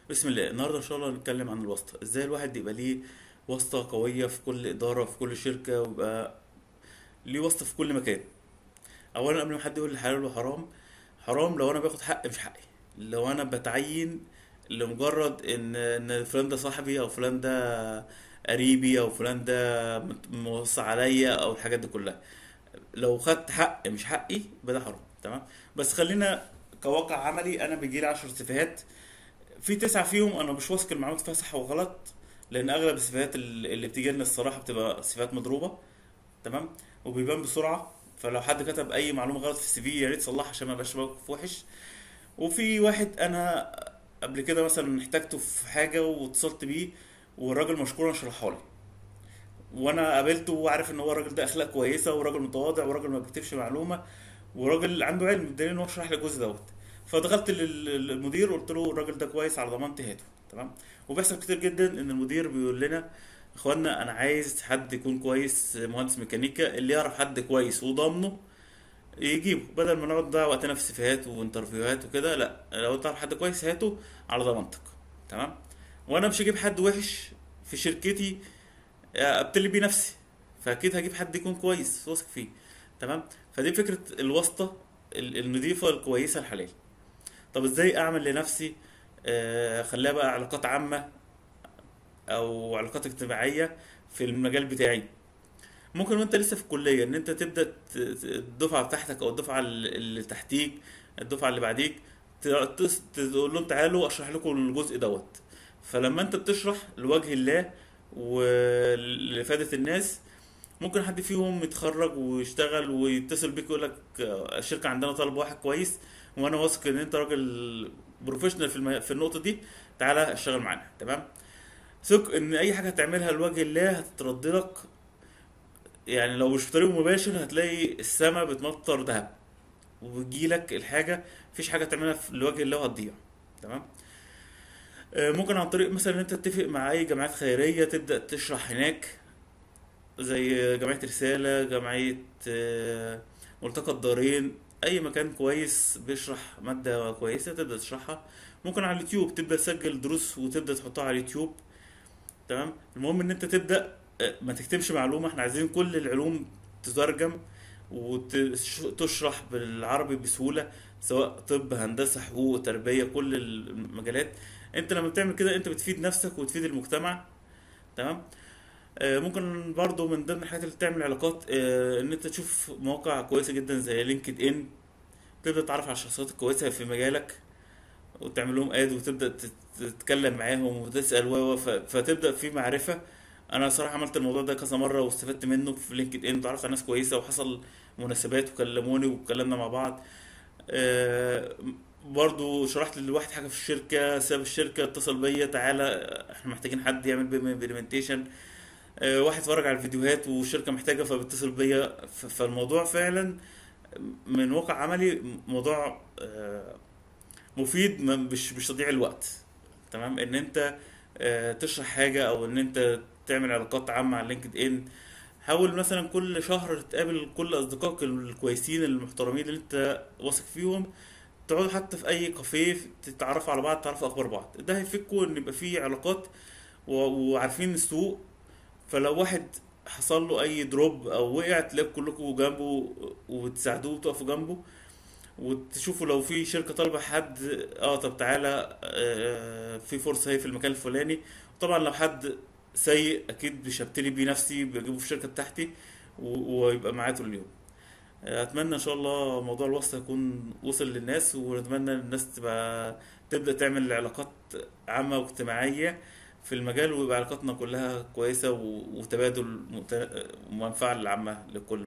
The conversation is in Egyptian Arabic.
بسم الله النهارده ان شاء الله هنتكلم عن الواسطه ازاي الواحد يبقى ليه واسطه قويه في كل اداره في كل شركه ويبقى ليه واسطه في كل مكان اولا قبل ما حد يقول لي حلال وحرام حرام لو انا باخد حق مش حقي لو انا بتعين لمجرد ان ان فلان ده صاحبي او فلان ده قريبي او فلان ده مت- موصى عليا او الحاجات دي كلها لو خدت حق مش حقي يبقى ده حرام تمام بس خلينا كواقع عملي انا بيجيلي عشر سيفيهات في تسعة فيهم انا مش واثق المعلومات فيها صح وغلط لان اغلب السيفيهات ال- اللي بتيجي لنا الصراحه بتبقى سيفيهات مضروبه تمام وبيبان بسرعه فلو حد كتب اي معلومه غلط في السي في يا ريت تصلحها عشان ما يبقاش موقف وحش وفي واحد انا قبل كده مثلا احتاجته في حاجه واتصلت بيه والراجل مشكورا شرحها لي وانا قابلته وعارف ان هو الراجل ده اخلاق كويسه وراجل متواضع وراجل ما بيكتبش معلومه وراجل عنده علم بدليل ان هو شرح لي الجزء دوت فدخلت لل- للمدير قلت له الراجل ده كويس على ضمانتي هاته تمام وبيحصل كتير جدا ان المدير بيقول لنا اخوانا انا عايز حد يكون كويس مهندس ميكانيكا اللي يعرف حد كويس وضامنه يجيبه بدل ما نقعد نضيع وقتنا في سيفيهات وانترفيوهات وكده لا لو تعرف حد كويس هاته على ضمانتك تمام وانا مش هجيب حد وحش في شركتي ابتلي بيه نفسي فاكيد هجيب حد يكون كويس واثق فيه تمام فدي فكره الواسطه ال- النظيفه الكويسه الحلال طب ازاي اعمل لنفسي آه، اخليها بقى علاقات عامه او علاقات اجتماعيه في المجال بتاعي ممكن وانت لسه في الكليه ان انت تبدا ت- ت- الدفعه بتاعتك او الدفعه ال- اللي تحتيك الدفعه اللي بعديك ت- تس- تقول لهم تعالوا اشرح لكم الجزء دوت فلما انت بتشرح لوجه الله ولفاده الناس ممكن حد فيهم يتخرج ويشتغل ويتصل بيك يقول لك آه، الشركه عندنا طالب واحد كويس وانا واثق ان انت راجل بروفيشنال في الم... في النقطه دي تعالى اشتغل معانا تمام ثق ان اي حاجه هتعملها لوجه الله هتترد لك يعني لو مش بطريقه مباشر هتلاقي السماء بتمطر ذهب وبتجيلك الحاجه مفيش حاجه تعملها في- لوجه الله وهتضيع تمام آه، ممكن عن طريق مثلا ان انت تتفق مع اي جمعيات خيريه تبدا تشرح هناك زي جمعيه رساله جمعيه آه، ملتقى الدارين اي مكان كويس بيشرح ماده كويسه تبدا تشرحها ممكن على اليوتيوب تبدا تسجل دروس وتبدا تحطها على اليوتيوب تمام المهم ان انت تبدا آه، ما تكتبش معلومه احنا عايزين كل العلوم تترجم وتشرح بالعربي بسهوله سواء طب هندسه حقوق تربيه كل المجالات انت لما بتعمل كده انت بتفيد نفسك وتفيد المجتمع تمام آه، ممكن برضو من ضمن الحاجات اللي تعمل علاقات آه، ان انت تشوف مواقع كويسه جدا زي لينكد ان تبدا تتعرف على الشخصيات الكويسه في مجالك وتعمل لهم اد وتبدا تت- تتكلم معاهم وتسال و و- ف- فتبدا في معرفه انا صراحه عملت الموضوع ده كذا مره واستفدت منه في لينكد ان وتعرفت على ناس كويسه وحصل مناسبات وكلموني واتكلمنا مع بعض آه، برضو شرحت لواحد حاجه في الشركه ساب الشركه اتصل بيا تعالى احنا محتاجين حد يعمل بيم امبلمنتيشن واحد اتفرج على الفيديوهات والشركه محتاجه فبيتصل بيا ف- فالموضوع فعلا من واقع عملي موضوع آه، مفيد ما- مش مش تضييع الوقت تمام ان انت آه، تشرح حاجه او ان انت تعمل علاقات عامه على لينكد ان حاول مثلا كل شهر تقابل كل اصدقائك الكويسين المحترمين اللي انت واثق فيهم تقعدوا حتى في اي كافيه تتعرفوا على بعض تعرفوا اخبار بعض ده هيفيدكوا ان يبقى في علاقات و- وعارفين السوق فلو واحد حصل له اي دروب او وقع تلاقوا كلكم جنبه وتساعدوه وتقفوا جنبه وتشوفوا لو في شركة طالبة حد اه طب تعالى آه في فرصة هي في المكان الفلاني طبعا لو حد سيء اكيد مش هبتلي بيه نفسي بجيبه في الشركة بتاعتي و- ويبقى معايا طول اليوم آه، اتمنى ان شاء الله موضوع الواسطة يكون وصل للناس ونتمنى الناس تبقى تبدأ تعمل علاقات عامة واجتماعية في المجال ويبقى علاقاتنا كلها كويسة و- وتبادل مت- منفعة العامة للكل